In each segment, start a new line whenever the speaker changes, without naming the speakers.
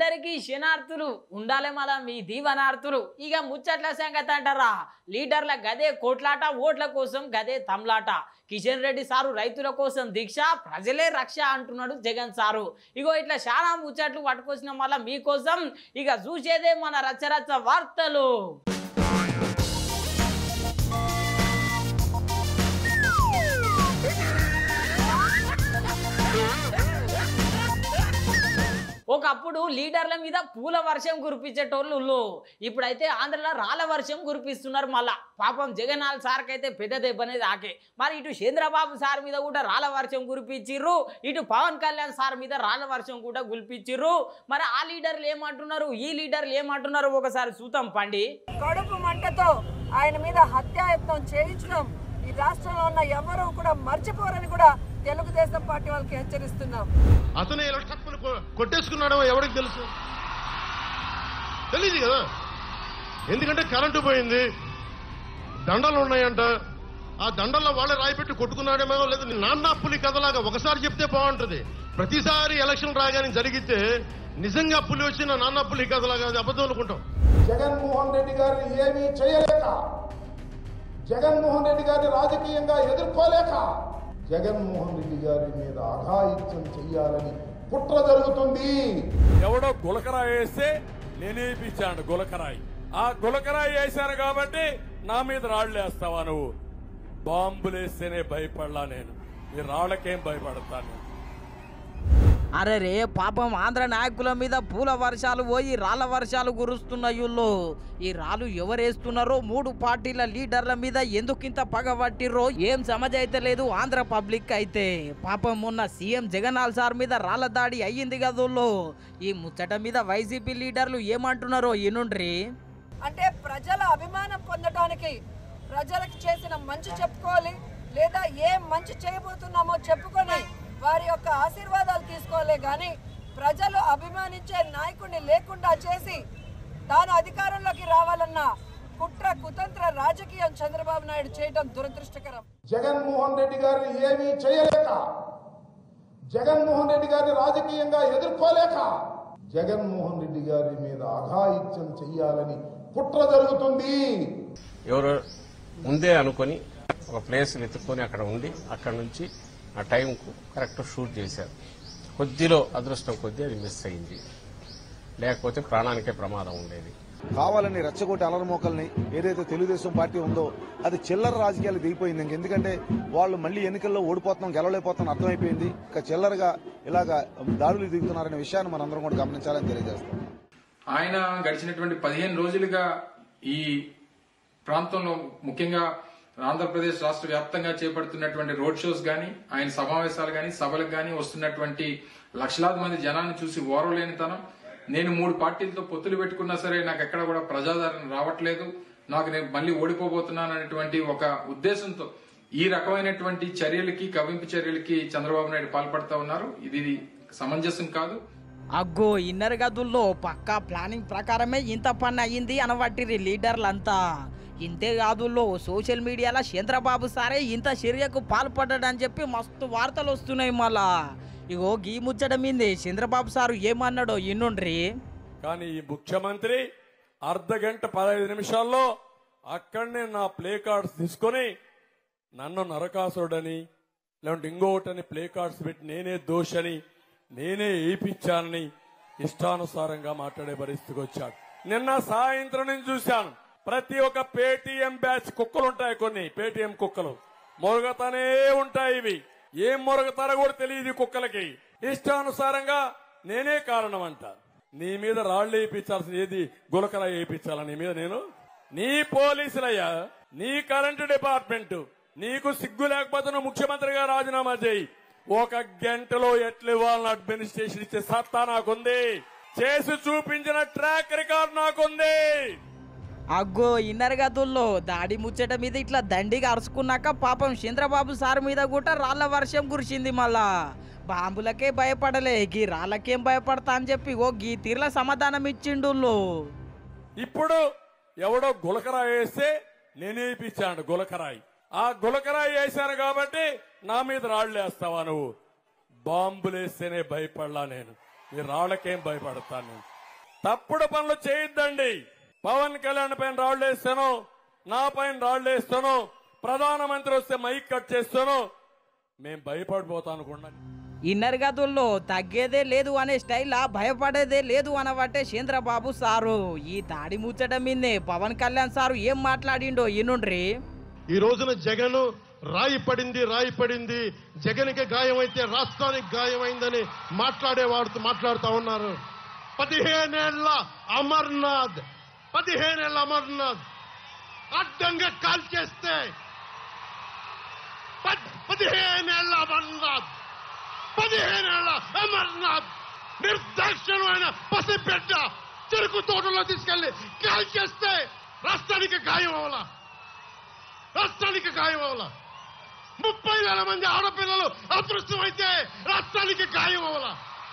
అందరికీ శనార్థులు ఉండాలి మళ్ళా మీ దీవనార్థులు ఇక ముచ్చట్ల సంగతి అంటారా లీడర్ల గదే కోట్లాట ఓట్ల కోసం గదే తమ్లాట కిషన్ రెడ్డి సారు రైతుల కోసం దీక్ష ప్రజలే రక్ష అంటున్నాడు జగన్ సారు ఇగో ఇట్లా చాలా ముచ్చట్లు పట్టుకొచ్చిన మళ్ళా మీకోసం ఇక చూసేదే మన రచ్చరచ్చ వార్తలు ఒకప్పుడు లీడర్ల మీద పూల వర్షం కురిపించేటోళ్ళు ఇప్పుడైతే ఆంధ్రలో రాళ్ళ వర్షం కురిపిస్తున్నారు మళ్ళా పాపం జగన్నాథ్ సార్కి అయితే పెద్ద దెబ్బ అనేది ఆకే మరి ఇటు చంద్రబాబు సార్ మీద కూడా రాళ్ళ వర్షం కురిపించిర్రు ఇటు పవన్ కళ్యాణ్ సార్ మీద రాళ్ళ వర్షం కూడా కురిపించిర్రు మరి ఆ లీడర్లు ఏమంటున్నారు ఈ లీడర్లు ఏమంటున్నారు ఒకసారి చూద్దాం పండి
కడుపు మంటతో ఆయన మీద హత్యాయత్నం చేయించడం ఈ రాష్ట్రంలో ఉన్న ఎవరు కూడా మర్చిపోరని కూడా తెలుగుదేశం పార్టీ వాళ్ళకి హెచ్చరిస్తున్నాం
అతను ఇలా టక్కున కొ- కొట్టేసుకున్నాడో ఎవరికి తెలుసు తెలియదు కదా ఎందుకంటే కరెంటు పోయింది దండలు ఉన్నాయంట ఆ దండల్లో వాళ్ళే రాయిపెట్టి కొట్టుకున్నాడేమో లేదు నాన్న పులి కథలాగా ఒకసారి చెప్తే బాగుంటది ప్రతిసారి ఎలక్షన్ రాగానే జరిగితే నిజంగా పులి వచ్చిన నాన్న పులి కథలాగా అది అబద్ధం అనుకుంటాం
జగన్మోహన్ రెడ్డి గారిని ఏమీ చేయలేక జగన్మోహన్ రెడ్డి గారిని రాజకీయంగా ఎదుర్కోలేక జగన్మోహన్ రెడ్డి గారి మీద అఘాయిత్యం చెయ్యాలని కుట్ర జరుగుతుంది
ఎవడో గులకరాయి వేస్తే నేనే ఇప్పించాను గులకరాయి ఆ గులకరాయి వేశాను కాబట్టి నా మీద రాళ్ళు వేస్తావా నువ్వు బాంబులు వేస్తేనే భయపడలా నేను ఈ రాళ్ళకేం భయపడతాను నేను
అరే రే పాపం ఆంధ్ర నాయకుల మీద పూల వర్షాలు పోయి రాళ్ళ వర్షాలు కురుస్తున్నాయుల్లో ఈ రాళ్ళు ఎవరేస్తున్నారో మూడు పార్టీల లీడర్ల మీద ఎందుకింత పగబట్టిర్రో ఏం సమజైతే లేదు ఆంధ్ర పబ్లిక్ అయితే పాపం మొన్న సీఎం జగన్నాథ్ సార్ మీద రాళ్ళ దాడి అయ్యింది కదోళ్ళు ఈ ముచ్చట మీద వైసీపీ లీడర్లు ఏమంటున్నారో ఈనుండ్రి
అంటే ప్రజల అభిమానం పొందడానికి ప్రజలకు చేసిన మంచి చెప్పుకోవాలి లేదా ఏ మంచి చేయబోతున్నామో చెప్పుకొని వారి యొక్క ఆశీర్వాదాలు తీసుకోవాలి కానీ ప్రజలు అభిమానించే నాయకుడిని లేకుండా చేసి తాను అధికారంలోకి రావాలన్న కుట్ర కుతంత్ర రాజకీయం చంద్రబాబు నాయుడు చేయడం దురదృష్టకరం
జగన్మోహన్ రెడ్డి గారిని ఏమీ చేయలేక జగన్మోహన్ రెడ్డి గారిని రాజకీయంగా ఎదుర్కోలేక జగన్మోహన్ రెడ్డి గారి మీద అఘాయిత్యం చెయ్యాలని కుట్ర జరుగుతుంది
ఎవరో ముందే అనుకొని ఒక ప్లేస్ వెతుక్కొని అక్కడ ఉండి అక్కడ నుంచి ఆ టైంకు కరెక్ట్ షూట్ చేశారు కొద్దిలో అదృష్టం కొద్దీ అది మిస్ అయింది లేకపోతే ప్రాణానికే ప్రమాదం ఉండేది
కావాలని రెచ్చగొట్టి అలరమోకల్ని ఏదైతే తెలుగుదేశం పార్టీ ఉందో అది చిల్లర రాజకీయాలు దిగిపోయింది ఇంక ఎందుకంటే వాళ్ళు మళ్ళీ ఎన్నికల్లో ఓడిపోతున్నాం గెలవలేకపోతున్నాం అర్థమైపోయింది ఇక చిల్లరగా ఇలాగా దాడులు దిగుతున్నారనే విషయాన్ని మనందరం కూడా గమనించాలని తెలియజేస్తాం
ఆయన గడిచినటువంటి పదిహేను రోజులుగా ఈ ప్రాంతంలో ముఖ్యంగా ఆంధ్రప్రదేశ్ రాష్ట్ర వ్యాప్తంగా చేపడుతున్నటువంటి రోడ్ షోస్ గాని ఆయన సమావేశాలు గాని సభలకు గాని వస్తున్నటువంటి లక్షలాది మంది జనాన్ని చూసి ఓరవలేనితనం నేను మూడు పార్టీలతో పొత్తులు పెట్టుకున్నా సరే నాకు ఎక్కడ కూడా ప్రజాదరణ రావట్లేదు నాకు నేను మళ్ళీ ఓడిపోబోతున్నాను అనేటువంటి ఒక ఉద్దేశంతో ఈ రకమైనటువంటి చర్యలకి కవింపు చర్యలకి చంద్రబాబు నాయుడు పాల్పడతా ఉన్నారు ఇది సమంజసం కాదు
అగ్గో ఇన్నర్ గదుల్లో పక్కా ప్లానింగ్ ప్రకారమే ఇంత పని అయ్యింది అనబట్టిరి లీడర్లంతా ఇంతే కాదుల్లో సోషల్ మీడియాలో చంద్రబాబు సారే ఇంత చర్యకు పాల్పడ్డాడని చెప్పి మస్తు వార్తలు వస్తున్నాయి మళ్ళా ఇగో గీ ముచ్చట మీంది చంద్రబాబు సారు ఏమన్నాడో ఇన్నుండ్రి
కానీ ఈ ముఖ్యమంత్రి అర్ధ గంట పదహైదు నిమిషాల్లో అక్కడనే నా ప్లే కార్డ్స్ తీసుకొని నన్ను నరకాసుడని లేదంటే ఇంకొకటని ప్లే కార్డ్స్ పెట్టి నేనే దోషని నేనే ఏపిచ్చానని ఇష్టానుసారంగా మాట్లాడే పరిస్థితికి వచ్చాడు నిన్న సాయంత్రం నేను చూశాను ప్రతి ఒక్క పేటీఎం బ్యాచ్ కుక్కలు ఉంటాయి కొన్ని పేటీఎం కుక్కలు మొరగతానే ఉంటాయి ఇవి ఏం మొరగతారో కూడా తెలియదు ఈ కుక్కలకి ఇష్టానుసారంగా నేనే కారణం అంట నీ మీద రాళ్లు వేయించాల్సిన ఏది గులకల వేయించాలా నీ మీద నేను నీ పోలీసులయ్యా నీ కరెంటు డిపార్ట్మెంట్ నీకు సిగ్గు లేకపోతే నువ్వు ముఖ్యమంత్రిగా రాజీనామా చేయి ఒక గంటలో ఎట్లు ఇవ్వాలని అడ్మినిస్ట్రేషన్ ఇచ్చే సత్తా నాకుంది చేసి చూపించిన ట్రాక్ రికార్డ్ నాకుంది
అగ్గో ఇన్నర్ గదుల్లో దాడి ముచ్చట మీద ఇట్లా దండిగా అరుచుకున్నాక పాపం చంద్రబాబు సార్ మీద కూడా రాళ్ళ వర్షం కురిసింది మళ్ళా బాంబులకే భయపడలే గీ రాళ్ళకేం భయపడతా అని చెప్పి ఓ గీ తీర్ల సమాధానం ఇచ్చిండు
ఇప్పుడు ఎవడో గులకరాయి వేస్తే నేనే ఇప్పించాను గులకరాయి ఆ గులకరాయి వేశాను కాబట్టి నా మీద రాళ్ళు వేస్తావా నువ్వు బాంబులు వేస్తేనే భయపడలా నేను ఈ రాళ్ళకేం భయపడతాను నేను తప్పుడు పనులు చేయొద్దండి పవన్ కళ్యాణ్ పైన రాళ్లు వేస్తాను నా పైన రాళ్లు వేస్తాను ప్రధానమంత్రి వస్తే మైక్ కట్ చేస్తాను మేం భయపడిపోతాను అనుకున్నాను
ఇన్నర్ గదుల్లో తగ్గేదే లేదు అనే స్టైల్ భయపడేదే లేదు అనబట్టే చంద్రబాబు సారు ఈ దాడి ముచ్చట మీదే పవన్ కళ్యాణ్ సారు ఏం మాట్లాడిండో ఈనుండ్రి
ఈ రోజున జగన్ రాయి పడింది రాయి పడింది జగన్కి గాయమైతే రాష్ట్రానికి గాయమైందని మాట్లాడేవాడుతూ మాట్లాడుతూ ఉన్నారు పదిహేనేళ్ల అమర్నాథ్ పదిహేనేళ్ల అమర్నాథ్ అడ్డంగా కాల్ చేస్తే పద్- పదిహేనేళ్ల అమర్నాథ్ పదిహేనేళ్ల అమర్నాథ్ నిర్దాక్షిణమైన పసిబిడ్డ చెరుకు తోటలో తీసుకెళ్లి కాల్ చేస్తే రాష్ట్రానికి గాయం అవలా రాష్ట్రానికి గాయం అవల ముప్పై వేల మంది ఆడపిల్లలు అదృష్టం అయితే రాష్ట్రానికి గాయం అవల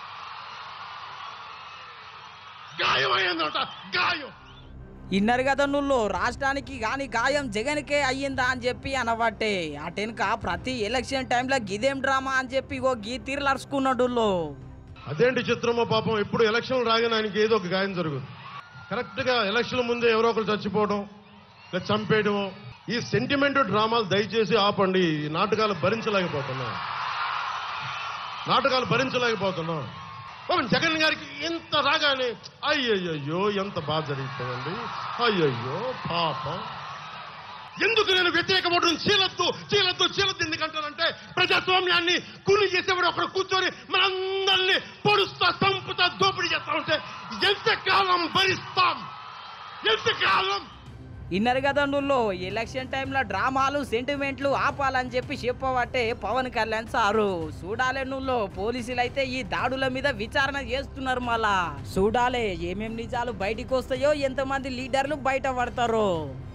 గాయం అయ్యిందట గాయం
ఇన్నర్ గదనుల్లో రాష్ట్రానికి గాని గాయం జగన్కే అయ్యిందా అని చెప్పి అనబట్టే అటెనక ప్రతి ఎలక్షన్ టైంలో గిదేం డ్రామా అని చెప్పి ఇగో గీ తీర్లరుచుకున్నాడు
అదేంటి చిత్రమో పాపం ఎప్పుడు ఎలక్షన్ రాగానే ఆయనకి ఏదో ఒక గాయం జరుగుతుంది కరెక్ట్ గా ఎలక్షన్ ముందే ఎవరో ఒకరు చచ్చిపోవడం లేదా చంపేయడం ఈ సెంటిమెంట్ డ్రామాలు దయచేసి ఆపండి ఈ నాటకాలు భరించలేకపోతున్నాం నాటకాలు భరించలేకపోతున్నాం పాపం జగన్ గారికి ఇంత రాగానే అయ్యయ్యో ఎంత బాగా జరుగుతుందండి అయ్యయ్యో పాపం ఎందుకు నేను వ్యతిరేక ఓటును చీలొద్దు చీలొద్దు చీలొద్దు ఎందుకంటానంటే ప్రజాస్వామ్యాన్ని కూలి చేసేవాడు ఒకడు కూర్చొని మనందరినీ పొడుస్తా చంపుతా దోపిడీ చేస్తా ఉంటే ఎంతకాలం భరిస్తాం ఎంతకాలం
ఇన్నర్ గదనుల్లో ఎలక్షన్ టైంలో డ్రామాలు సెంటిమెంట్లు ఆపాలని చెప్పి చెప్పబట్టే పవన్ కళ్యాణ్ సారు చూడాలే నువ్వులో పోలీసులు అయితే ఈ దాడుల మీద విచారణ చేస్తున్నారు మళ్ళా చూడాలే ఏమేం నిజాలు బయటికి వస్తాయో ఎంతమంది లీడర్లు బయట పడతారో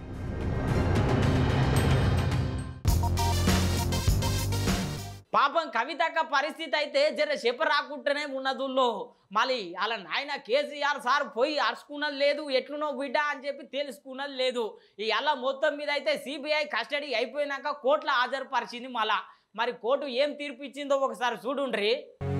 పాపం కవితక్క పరిస్థితి అయితే జర చెప్ప రాకుండానే ఉన్నదుల్లో మళ్ళీ అలా నాయన కేసీఆర్ సార్ పోయి అరుచుకున్నది లేదు ఎట్లునో బిడ్డ అని చెప్పి తెలుసుకున్నది లేదు ఈ అలా మొత్తం మీద అయితే సిబిఐ కస్టడీ అయిపోయినాక కోర్టులో హాజరుపరిచింది మళ్ళా మరి కోర్టు ఏం తీర్పు ఇచ్చిందో ఒకసారి చూడుండ్రి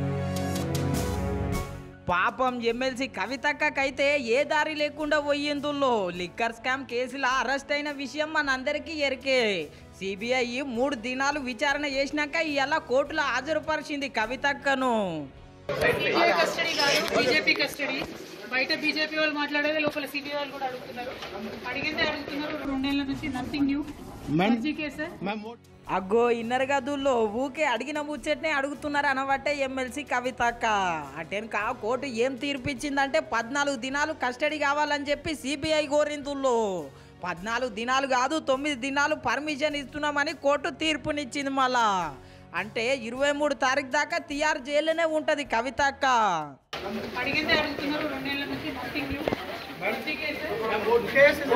పాపం ఎమ్మెల్సీ కవితక్కకైతే ఏ దారి లేకుండా పోయిందుల్లో లిక్కర్ స్కామ్ కేసులో అరెస్ట్ అయిన విషయం మనందరికీ ఎరికే సిబిఐ మూడు దినాలు విచారణ చేసినాక ఇవాళ కోర్టులో హాజరుపరిచింది కవితక్కను
సిబిఐ కస్టడీ కాదు బీజేపీ కస్టడీ బయట బీజేపీ వాళ్ళు మాట్లాడేది లోపల సిబిఐ వాళ్ళు కూడా అడుగుతున్నారు అడిగిందే అడుగుతున్నారు రెండేళ్ల నుంచి నథింగ్ న్యూ మర్జీ కేసు
అగ్గో ఇన్నర్ గదుల్లో ఊకే అడిగిన ముచ్చట్నే అడుగుతున్నారు అనబట్టే ఎమ్మెల్సీ కవితక్క అటెనక కోర్టు ఏం తీర్పిచ్చిందంటే పద్నాలుగు దినాలు కస్టడీ కావాలని చెప్పి సిబిఐ కోరిందుల్లో పద్నాలుగు దినాలు కాదు తొమ్మిది దినాలు పర్మిషన్ ఇస్తున్నామని కోర్టు తీర్పునిచ్చింది మళ్ళా అంటే ఇరవై మూడు తారీఖు దాకా తిహార్ జైల్లోనే ఉంటది కవితక్క
అడిగిందే అడుగుతున్నారు రెండేళ్ల నుంచి నథింగ్ న్యూ మర్జీ కేసు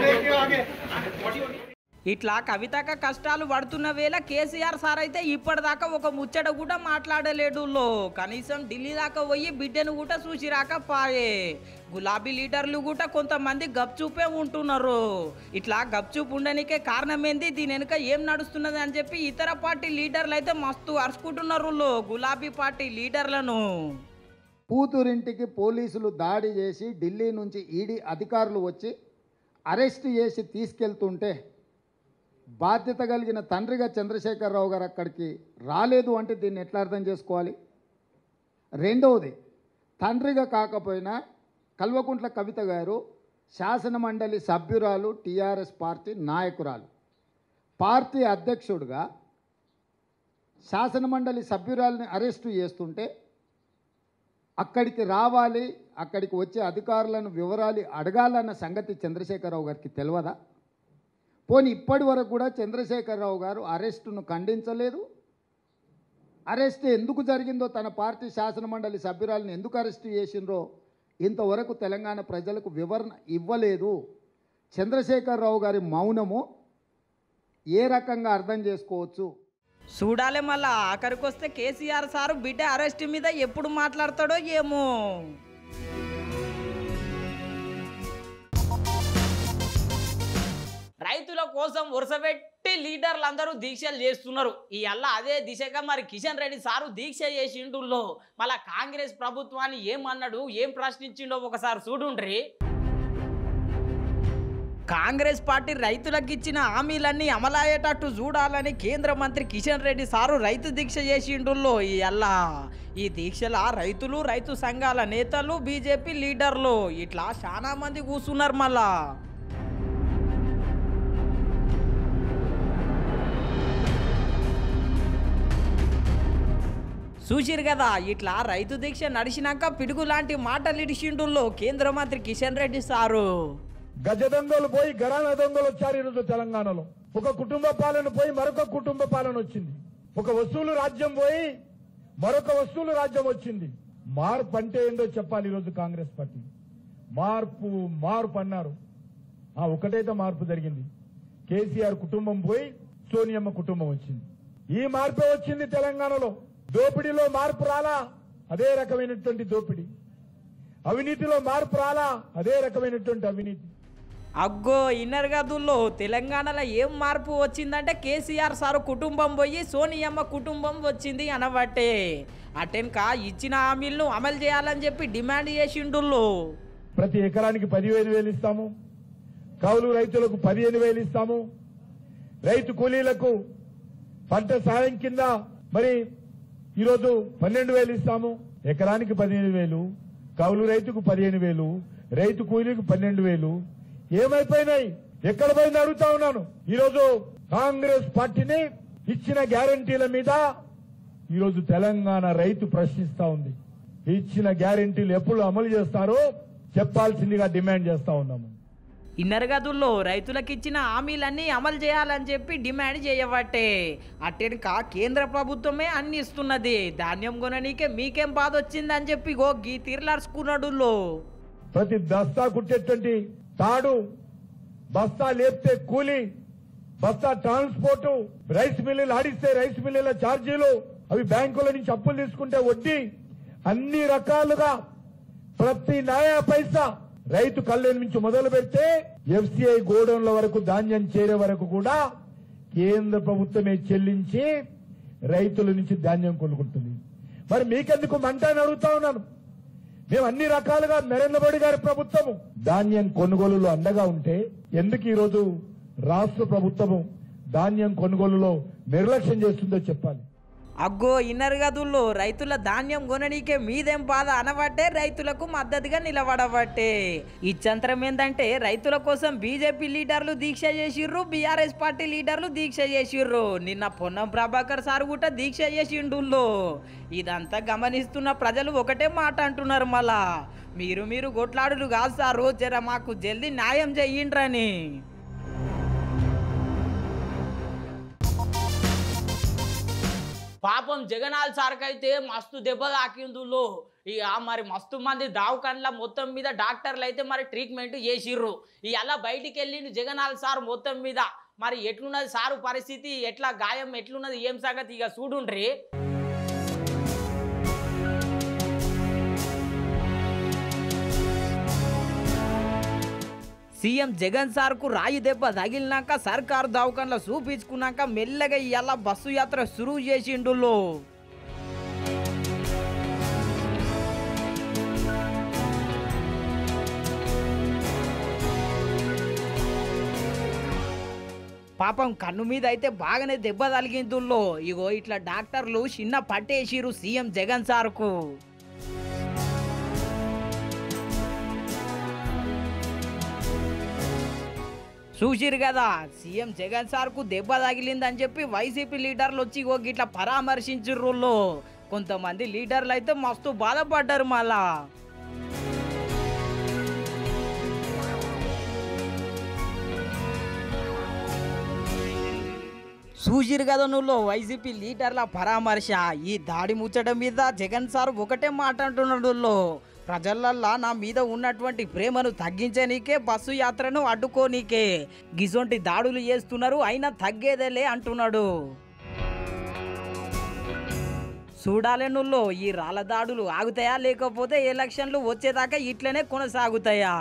ఇట్లా కవితక కష్టాలు పడుతున్న వేళ కేసీఆర్ సార్ అయితే ఇప్పటిదాకా ఒక ముచ్చట కూడా మాట్లాడలేడు లో కనీసం ఢిల్లీ దాకా పోయి బిడ్డను కూడా చూసి రాకపాయే గులాబీ లీడర్లు కూడా కొంతమంది గప్చూపే ఉంటున్నారు ఇట్లా గప్చూప్ ఉండనికే కారణం ఏంది దీని వెనుక ఏం నడుస్తున్నది అని చెప్పి ఇతర పార్టీ లీడర్లు అయితే మస్తు అరుచుకుంటున్నారు లో గులాబీ పార్టీ లీడర్లను
కూతురింటికి పోలీసులు దాడి చేసి ఢిల్లీ నుంచి ఈడీ అధికారులు వచ్చి అరెస్ట్ చేసి తీసుకెళ్తుంటే బాధ్యత కలిగిన తండ్రిగా చంద్రశేఖరరావు గారు అక్కడికి రాలేదు అంటే దీన్ని ఎట్లా అర్థం చేసుకోవాలి రెండవది తండ్రిగా కాకపోయినా కల్వకుంట్ల కవిత గారు శాసన మండలి సభ్యురాలు టీఆర్ఎస్ పార్టీ నాయకురాలు పార్టీ అధ్యక్షుడిగా శాసన మండలి సభ్యురాలని అరెస్టు చేస్తుంటే అక్కడికి రావాలి అక్కడికి వచ్చే అధికారులను వివరాలు అడగాలన్న సంగతి చంద్రశేఖరరావు గారికి తెలియదా పోనీ ఇప్పటి వరకు కూడా చంద్రశేఖరరావు గారు అరెస్టును ఖండించలేదు అరెస్ట్ ఎందుకు జరిగిందో తన పార్టీ శాసన మండలి సభ్యురాలను ఎందుకు అరెస్టు చేసిండ్రో ఇంతవరకు తెలంగాణ ప్రజలకు వివరణ ఇవ్వలేదు చంద్రశేఖరరావు గారి మౌనము ఏ రకంగా అర్థం చేసుకోవచ్చు
చూడాలి మళ్ళా ఆఖరికి వస్తే కేసీఆర్ సారు బిడ్డ అరెస్ట్ మీద ఎప్పుడు మాట్లాడతాడో ఏమో రైతుల కోసం వరుసపెట్టి బీజేపీ లీడర్లు అందరూ దీక్షలు చేస్తున్నారు ఈ అల్ల అదే దిశగా మరి కిషన్ రెడ్డి సారు దీక్ష చేసిండుల్లో మళ్ళా కాంగ్రెస్ ప్రభుత్వాన్ని ఏమన్నాడు ఏం ప్రశ్నించిండో ఒకసారి చూడుండ్రి కాంగ్రెస్ పార్టీ రైతులకు ఇచ్చిన హామీలన్నీ అమలయ్యేటట్టు చూడాలని కేంద్ర మంత్రి కిషన్ రెడ్డి సారు రైతు దీక్ష చేసిండుల్లో ఈ అల్లా ఈ దీక్షల రైతులు రైతు సంఘాల నేతలు బీజేపీ లీడర్లు ఇట్లా చాలా మంది కూర్చున్నారు మళ్ళా చూసిరు కదా ఇట్లా రైతు దీక్ష నడిచినాక పిడుగు లాంటి మాటలు ఇడిచిండుల్లో కేంద్ర మంత్రి కిషన్ రెడ్డి సారు
గజ దొంగలు పోయి గరాన దొంగలు వచ్చారు ఈరోజు తెలంగాణలో ఒక కుటుంబ పాలన పోయి మరొక కుటుంబ పాలన వచ్చింది ఒక వస్తువులు రాజ్యం పోయి మరొక వస్తువులు రాజ్యం వచ్చింది మార్పు అంటే ఏందో చెప్పాలి ఈరోజు కాంగ్రెస్ పార్టీ మార్పు మార్పు అన్నారు ఆ ఒకటైతే మార్పు జరిగింది కేసీఆర్ కుటుంబం పోయి సోనియమ్మ కుటుంబం వచ్చింది ఈ మార్పే వచ్చింది తెలంగాణలో దోపిడీలో మార్పు రాలా అదే రకమైనటువంటి దోపిడీ అవినీతిలో మార్పు రాలా అదే రకమైనటువంటి అవినీతి
అగ్గో ఇన్నర్ గదుల్లో తెలంగాణలో ఏం మార్పు వచ్చిందంటే కేసీఆర్ సారు కుటుంబం పోయి సోనియమ్మ కుటుంబం వచ్చింది అనబట్టే అటెన్క ఇచ్చిన హామీలను అమలు చేయాలని చెప్పి డిమాండ్ చేసిండుల్లో
ప్రతి ఎకరానికి పదివేలు వేలు ఇస్తాము కౌలు రైతులకు పదిహేను వేలు ఇస్తాము రైతు కూలీలకు పంట సాయం కింద మరి ఈరోజు పన్నెండు వేలు ఇస్తాము ఎకరానికి పదిహేను వేలు కౌలు రైతుకు పదిహేను వేలు రైతు కూలీకి పన్నెండు వేలు ఏమైపోయినాయి ఎక్కడ పోయింది అడుగుతా ఉన్నాను ఈరోజు కాంగ్రెస్ పార్టీని ఇచ్చిన గ్యారంటీల మీద ఈరోజు తెలంగాణ రైతు ప్రశ్నిస్తా ఉంది ఇచ్చిన గ్యారంటీలు ఎప్పుడు అమలు చేస్తారో చెప్పాల్సిందిగా డిమాండ్ చేస్తా ఉన్నాము
ఇన్నర్ గదుల్లో రైతులకు ఇచ్చిన హామీలన్నీ అమలు చేయాలని చెప్పి డిమాండ్ చేయబట్టే అట్టెనక కేంద్ర ప్రభుత్వమే అన్ని ఇస్తున్నది ధాన్యం కొననీకే మీకేం బాధ వచ్చిందని చెప్పి గో గీ తీర్లార్చుకున్నాడులో
ప్రతి దస్తా కుట్టేటువంటి తాడు బస్తా లేపితే కూలి బస్తా ట్రాన్స్పోర్ట్ రైస్ మిల్లులు ఆడిస్తే రైస్ మిల్లుల ఛార్జీలు అవి బ్యాంకుల నుంచి అప్పులు తీసుకుంటే వడ్డీ అన్ని రకాలుగా ప్రతి నయా పైసా రైతు కళ్యాణ్ నుంచి మొదలు పెడితే ఎఫ్సిఐ గోడౌన్ల వరకు ధాన్యం చేరే వరకు కూడా కేంద్ర ప్రభుత్వమే చెల్లించి రైతుల నుంచి ధాన్యం కొనుక్కుంటుంది మరి మీకెందుకు మంట అని అడుగుతా ఉన్నాను మేము అన్ని రకాలుగా నరేంద్ర మోడీ గారి ప్రభుత్వము ధాన్యం కొనుగోలులో అండగా ఉంటే ఎందుకు ఈరోజు రాష్ట్ర ప్రభుత్వము ధాన్యం కొనుగోలులో నిర్లక్ష్యం చేస్తుందో చెప్పాలి
అగ్గో ఇన్నర్ గదుల్లో రైతుల ధాన్యం కొననీకే మీదేం బాధ అనబట్టే రైతులకు మద్దతుగా నిలబడబట్టే ఇచ్చంతరం ఏంటంటే రైతుల కోసం బీజేపీ లీడర్లు దీక్ష చేసిర్రు బీఆర్ఎస్ పార్టీ లీడర్లు దీక్ష చేసిర్రు నిన్న పొన్నం ప్రభాకర్ సార్ కూడా దీక్ష చేసిండుల్లో ఇదంతా గమనిస్తున్న ప్రజలు ఒకటే మాట అంటున్నారు మళ్ళా మీరు మీరు కొట్లాడులు కాదు సారు జర మాకు జల్దీ న్యాయం చెయ్యిండ్రని పాపం జగనాల్ సార్కైతే మస్తు దెబ్బ తాకిందులో ఇక మరి మస్తు మంది దావకాన్ల మొత్తం మీద డాక్టర్లు అయితే మరి ట్రీట్మెంట్ చేసిర్రు ఇక అలా బయటికి వెళ్ళిండు జగనాల్ సార్ మొత్తం మీద మరి ఎట్లున్నది సారు పరిస్థితి ఎట్లా గాయం ఎట్లున్నది ఏం సంగతి ఇక చూడుండ్రి సీఎం జగన్ సార్కు రాయి దెబ్బ తగిలినాక సర్కారు దవాఖానలో చూపించుకున్నాక మెల్లగా ఇలా బస్సు యాత్ర సురువు చేసిండులో పాపం కన్ను మీద అయితే బాగానే దెబ్బ తగిలిందుల్లో ఇగో ఇట్లా డాక్టర్లు చిన్న పట్టేసిరు సీఎం జగన్ సార్కు చూసిరు కదా సీఎం జగన్ సార్కు దెబ్బ తగిలిందని చెప్పి వైసీపీ లీడర్లు వచ్చి ఓ గిట్లా పరామర్శించుర్రులో కొంతమంది లీడర్లు అయితే మస్తు బాధపడ్డారు మళ్ళా చూసిరు కదా నువ్వు వైసీపీ లీడర్ల పరామర్శ ఈ దాడి ముచ్చట మీద జగన్ సార్ ఒకటే మాట అంటున్నాడు ప్రజలల్లా నా మీద ఉన్నటువంటి ప్రేమను తగ్గించనీకే బస్సు యాత్రను అడ్డుకోనీకే గిసొంటి దాడులు చేస్తున్నారు అయినా తగ్గేదేలే అంటున్నాడు చూడాలి నువ్వు ఈ రాళ్ళ దాడులు ఆగుతాయా లేకపోతే ఎలక్షన్లు వచ్చేదాకా ఇట్లనే కొనసాగుతాయా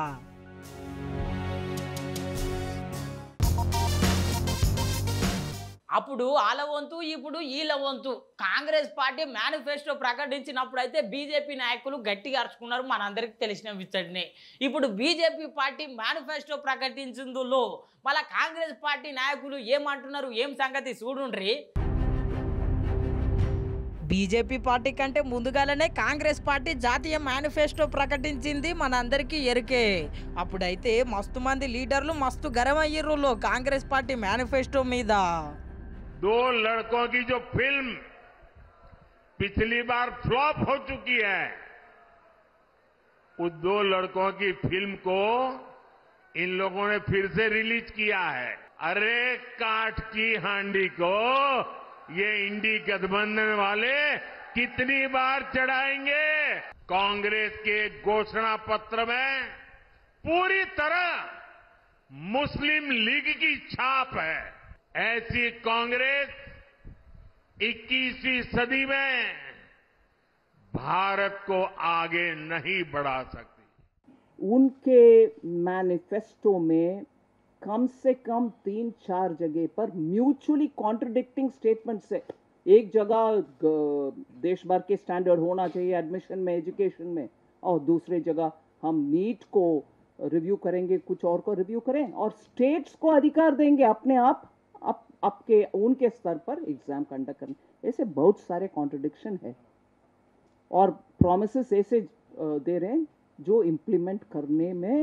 అప్పుడు వాళ్ళ వంతు ఇప్పుడు వీళ్ళ వంతు కాంగ్రెస్ పార్టీ మేనిఫెస్టో ప్రకటించినప్పుడు అయితే బీజేపీ నాయకులు గట్టిగా అరుచుకున్నారు మనందరికీ తెలిసిన విచ్చడినే ఇప్పుడు బీజేపీ పార్టీ మేనిఫెస్టో ప్రకటించిందులో మళ్ళా కాంగ్రెస్ పార్టీ నాయకులు ఏమంటున్నారు ఏం సంగతి చూడుండ్రి బీజేపీ పార్టీ కంటే ముందుగానే కాంగ్రెస్ పార్టీ జాతీయ మేనిఫెస్టో ప్రకటించింది మనందరికీ ఎరికే అప్పుడైతే మస్తు మంది లీడర్లు మస్తు గరమయ్యర్రులో కాంగ్రెస్ పార్టీ మేనిఫెస్టో మీద
दो लड़कों की जो फिल्म पिछली बार फ्लॉप हो चुकी है उस दो लड़कों की फिल्म को इन लोगों ने फिर से रिलीज किया है अरे काठ की हांडी को ये इंडी गठबंधन वाले कितनी बार चढ़ाएंगे कांग्रेस के घोषणा पत्र में पूरी तरह मुस्लिम लीग की छाप है ऐसी कांग्रेस 21वीं सदी में भारत को आगे नहीं बढ़ा सकती
उनके मैनिफेस्टो में कम से कम तीन चार जगह पर म्यूचुअली कॉन्ट्रडिक्टिंग स्टेटमेंट्स है एक जगह ग- देश भर के स्टैंडर्ड होना चाहिए एडमिशन में एजुकेशन में और दूसरे जगह हम नीट को रिव्यू करेंगे कुछ और को रिव्यू करें और स्टेट्स को अधिकार देंगे अपने आप अप, आपके उनके स्तर पर एग्जाम कंडक्ट करने ऐसे बहुत सारे कॉन्ट्रडिक्शन है और प्रोमिस ऐसे अ, दे रहे हैं जो इम्प्लीमेंट करने में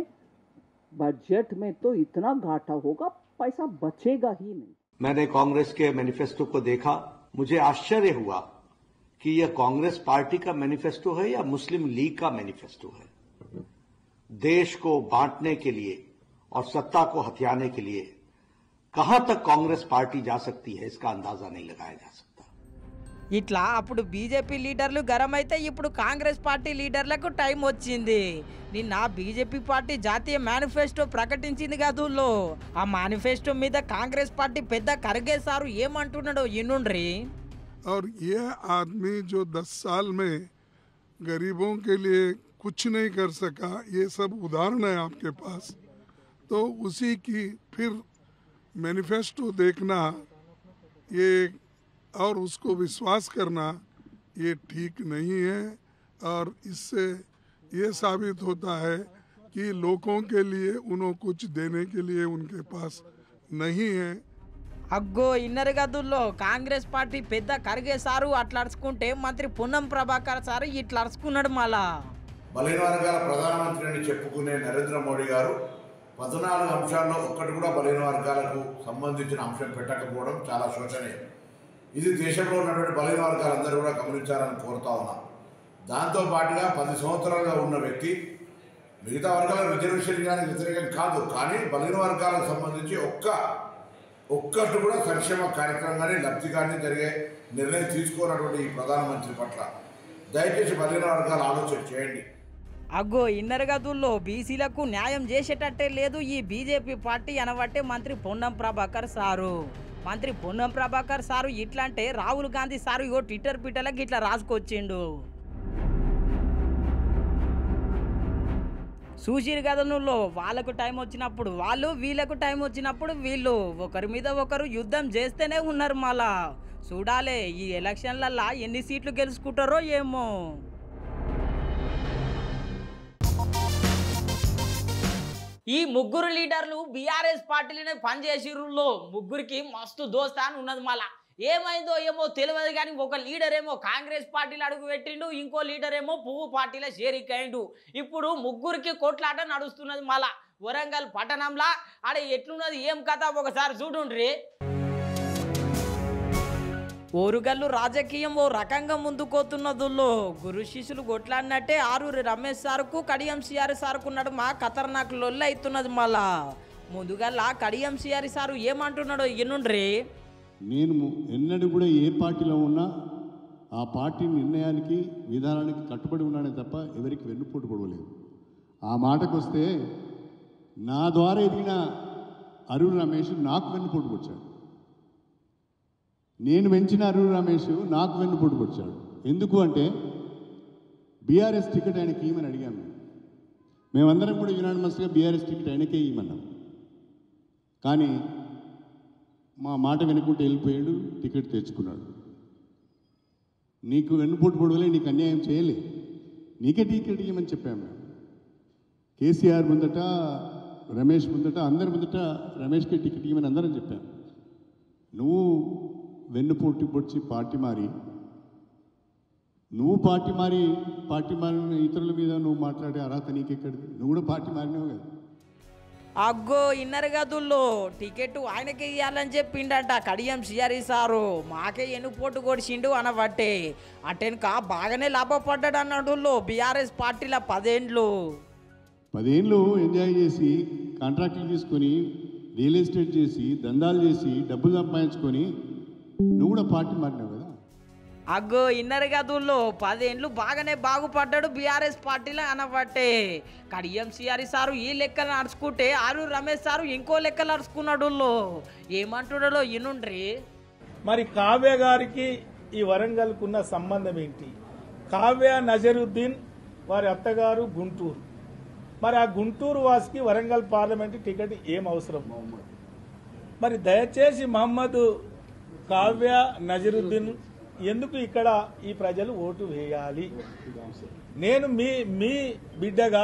बजट में तो इतना घाटा होगा पैसा बचेगा ही नहीं
मैंने कांग्रेस के मैनिफेस्टो को देखा मुझे आश्चर्य हुआ कि यह कांग्रेस पार्टी का मैनिफेस्टो है या मुस्लिम लीग का मैनिफेस्टो है देश को बांटने के लिए और सत्ता को हथियाने के लिए कहां तक कांग्रेस पार्टी जा सकती है इसका अंदाजा नहीं लगाया जा सकता
ఇట్లా అప్పుడు బీజేపీ లీడర్లు గరం అయితే ఇప్పుడు కాంగ్రెస్ పార్టీ లీడర్లకు టైం వచ్చింది నిన్న బీజేపీ పార్టీ జాతీయ మేనిఫెస్టో ప్రకటించింది కదుల్లో ఆ మేనిఫెస్టో మీద కాంగ్రెస్ పార్టీ పెద్ద ఖర్గే సారు ఏమంటున్నాడో ఇన్నుండ్రి
और ये आदमी जो दस साल में गरीबों के लिए कुछ नहीं कर सका ये सब उदाहरण है आपके पास तो उसी की फिर मैनिफेस्टो देखना ये और उसको विश्वास करना ये ठीक नहीं है और इससे ये साबित होता है कि लोगों के लिए उन्हों कुछ देने के लिए उनके पास नहीं है
అగ్గో ఇన్నర్ గదుల్లో కాంగ్రెస్ పార్టీ పెద్ద ఖర్గే సారు అట్లా అరుచుకుంటే మంత్రి పున్నం ప్రభాకర్ సారు ఇట్లా అరుచుకున్నాడు మళ్ళా
బలహీన వర్గాల ప్రధానమంత్రి అని చెప్పుకునే నరేంద్ర మోడీ గారు పద్నాలుగు అంశాల్లో ఒక్కటి కూడా బలహీన వర్గాలకు సంబంధించిన అంశం పెట్టకపోవడం చాలా శోచనీయం ఇది దేశంలో ఉన్నటువంటి బలహీన వర్గాలందరూ కూడా గమనించాలని కోరుతా ఉన్నా దాంతో పాటుగా పది సంవత్సరాలుగా ఉన్న వ్యక్తి మిగతా వర్గాల రిజర్వేషన్ ఇవ్వడానికి వ్యతిరేకం కాదు కానీ బలహీన వర్గాలకు సంబంధించి ఒక్క ఒక్కటి కూడా సంక్షేమ కార్యక్రమం కానీ లబ్ధి కానీ జరిగే నిర్ణయం తీసుకోనటువంటి ఈ ప్రధానమంత్రి పట్ల దయచేసి బలహీన వర్గాలు ఆలోచన చేయండి
అగ్గో ఇన్నర్ గదుల్లో బీసీలకు న్యాయం చేసేటట్టే లేదు ఈ బీజేపీ పార్టీ అనబట్టే మంత్రి పొన్నం ప్రభాకర్ సారు మంత్రి పొన్నం ప్రభాకర్ సారు ఇట్లా అంటే రాహుల్ గాంధీ సారు ఇగో ట్విట్టర్ పిట్టలకి ఇట్లా రాసుకొచ్చిండు చూసిరు కదా నువ్వు వాళ్ళకు టైం వచ్చినప్పుడు వాళ్ళు వీళ్ళకు టైం వచ్చినప్పుడు వీళ్ళు ఒకరి మీద ఒకరు యుద్ధం చేస్తేనే ఉన్నారు మళ్ళా చూడాలి ఈ ఎలక్షన్లల్లా ఎన్ని సీట్లు గెలుచుకుంటారో ఏమో ఈ ముగ్గురు లీడర్లు బీఆర్ఎస్ పార్టీలోనే పనిచేసిర్రులో ముగ్గురికి మస్తు దోస్తా అని ఉన్నది మళ్ళా ఏమైందో ఏమో తెలియదు కానీ ఒక లీడర్ ఏమో కాంగ్రెస్ పార్టీలో అడుగు పెట్టిండు ఇంకో లీడర్ ఏమో పువ్వు పార్టీలో షేరిక్ అయిండు ఇప్పుడు ముగ్గురికి కొట్లాట నడుస్తున్నది మళ్ళా వరంగల్ పట్టణంలా ఆడ ఎట్లున్నది ఏం కథ ఒకసారి చూడుండ్రి ఓరుగల్లు రాజకీయం ఓ రకంగా ముందుకోతున్నదుల్లో గురు శిష్యులు కొట్లాడినట్టే ఆరూరి రమేష్ సార్కు కడియం సిఆర్ సార్కున్నాడు మా ఖతర్నాక్ లొల్లి అవుతున్నది మళ్ళా ముందుగల్లా కడియం సిఆర్ సారు ఏమంటున్నాడో ఇనుండ్రి
నేను ఎన్నడూ కూడా ఏ పార్టీలో ఉన్నా ఆ పార్టీ నిర్ణయానికి విధానానికి కట్టుబడి ఉన్నానే తప్ప ఎవరికి వెన్నుపోటు పొడవలేదు ఆ మాటకు వస్తే నా ద్వారా ఎదిగిన అరుణ్ రమేష్ నాకు వెన్నుపోటు పొడిచాడు నేను పెంచిన అరుణ్ రమేష్ నాకు వెన్నుపోటు పొడిచాడు ఎందుకు అంటే బీఆర్ఎస్ టికెట్ ఆయనకి ఇవ్వమని అడిగాము మేము మేమందరం కూడా యునానిమస్గా బీఆర్ఎస్ టికెట్ ఆయనకే ఇవ్వమన్నాం కానీ మా మాట వినుకుంటూ వెళ్ళిపోయాడు టికెట్ తెచ్చుకున్నాడు నీకు వెన్నుపోటు పొడవలే నీకు అన్యాయం చేయలే నీకే టికెట్ ఇవ్వమని చెప్పాము మేము కేసీఆర్ ముందట రమేష్ ముందట అందరి ముందట రమేష్కి టికెట్ ఇవ్వమని అందరం చెప్పాం నువ్వు వెన్నుపోటు పొడిచి పార్టీ మారి నువ్వు పార్టీ మారి పార్టీ మారిన ఇతరుల మీద నువ్వు మాట్లాడే అర్హత నీకెక్కడిది నువ్వు కూడా పార్టీ మారినావు కదా
అగ్గో ఇన్నర్ గదుల్లో టికెట్ ఆయనకే ఇవ్వాలని చెప్పిండట కడియం సిఆర్ఈ సారు మాకే ఎనుపోటు కొడిచిండు అనబట్టే అటెనక బాగానే లాభపడ్డాడు అన్నాడు బీఆర్ఎస్ పార్టీల పదేండ్లు
పదేళ్ళు ఎంజాయ్ చేసి కాంట్రాక్టులు తీసుకొని రియల్ ఎస్టేట్ చేసి దందాలు చేసి డబ్బులు సంపాదించుకొని నువ్వు కూడా పార్టీ మారినావు కదా
అగ్గో ఇన్నర్ గదుల్లో పదేండ్లు బాగానే బాగుపడ్డాడు బీఆర్ఎస్ పార్టీలో అనబట్టే కడియం సిఆర్ఈ సారు ఈ లెక్కలు నడుచుకుంటే ఆరు రమేష్ సారు ఇంకో లెక్కలు నడుచుకున్నాడు ఏమంటున్నాడో ఇనుండ్రి
మరి కావ్య గారికి ఈ వరంగల్కున్న సంబంధం ఏంటి కావ్య నజరుద్దీన్ వారి అత్తగారు గుంటూరు మరి ఆ గుంటూరు వాసికి వరంగల్ పార్లమెంట్ టికెట్ ఏం అవసరం మరి దయచేసి మహమ్మద్ కావ్య నజరుద్దీన్ ఎందుకు ఇక్కడ ఈ ప్రజలు ఓటు వేయాలి నేను మీ మీ బిడ్డగా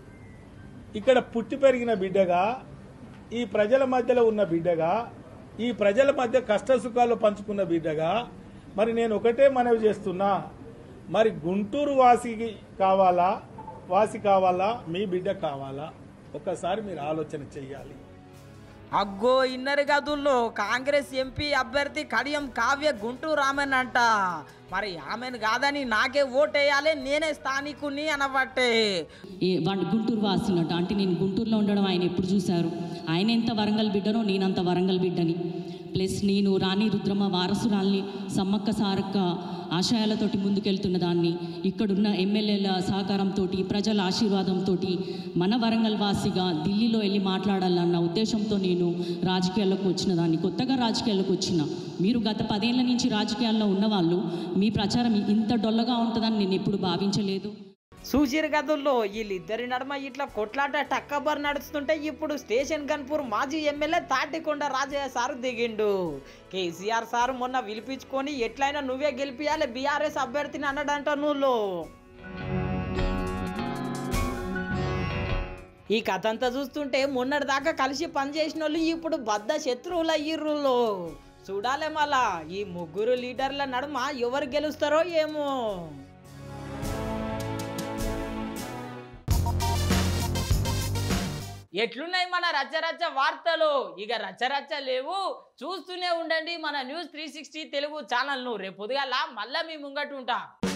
ఇక్కడ పుట్టి పెరిగిన బిడ్డగా ఈ ప్రజల మధ్యలో ఉన్న బిడ్డగా ఈ ప్రజల మధ్య కష్ట సుఖాలు పంచుకున్న బిడ్డగా మరి నేను ఒకటే మనవి చేస్తున్నా మరి గుంటూరు వాసికి కావాలా వాసి కావాలా మీ బిడ్డ కావాలా ఒక్కసారి మీరు ఆలోచన చెయ్యాలి
అగ్గో ఇన్నర్ గదుల్లో కాంగ్రెస్ ఎంపీ అభ్యర్థి కడియం కావ్య గుంటూరు రామన్ అంట మరి ఆమెను కాదని నాకే ఓటేయాలి నేనే స్థానికుని అనబట్టే
ఏ వాడు గుంటూరు వాసినట్టు అంటే నేను గుంటూరులో ఉండడం ఆయన ఎప్పుడు చూశారు ఆయన ఎంత వరంగల్ బిడ్డనో నేనంత వరంగల్ బిడ్డని ప్లస్ నేను రాణి రుద్రమ్మ వారసురాల్ని సమ్మక్క సారక్క ఆశయాలతోటి ముందుకెళ్తున్న దాన్ని ఇక్కడున్న ఎమ్మెల్యేల సహకారంతో ప్రజల ఆశీర్వాదంతో మన వరంగల్ వాసిగా ఢిల్లీలో వెళ్ళి మాట్లాడాలన్న ఉద్దేశంతో నేను రాజకీయాల్లోకి వచ్చిన దాన్ని కొత్తగా రాజకీయాల్లోకి వచ్చిన మీరు గత పదేళ్ల నుంచి రాజకీయాల్లో ఉన్నవాళ్ళు మీ ప్రచారం ఇంత డొల్లగా ఉంటుందని నేను ఎప్పుడు భావించలేదు
చూసిరు గదుల్లో వీళ్ళిద్దరి నడుమ ఇట్లా కొట్లాట టక్కబర్ నడుస్తుంటే ఇప్పుడు స్టేషన్ గన్పూర్ మాజీ ఎమ్మెల్యే తాటికొండ రాజయ్య సారు దిగిండు కేసీఆర్ సారు మొన్న పిలిపించుకొని ఎట్లయినా నువ్వే గెలిపియాలి బీఆర్ఎస్ అభ్యర్థిని అన్నాడంట నువ్వు ఈ కథ అంతా చూస్తుంటే మొన్నటి దాకా కలిసి పనిచేసిన వాళ్ళు ఇప్పుడు బద్ద శత్రువులు అయ్యిర్రులో చూడాలి మళ్ళా ఈ ముగ్గురు లీడర్ల నడుమ ఎవరు గెలుస్తారో ఏమో ఎట్లున్నాయి మన రచ్చరచ్చ వార్తలు ఇక రచ్చరచ్చ లేవు చూస్తూనే ఉండండి మన న్యూస్ త్రీ సిక్స్టీ తెలుగు ఛానల్ను రేపు పొద్దుగాల మళ్ళీ మీ ముంగట ఉంటా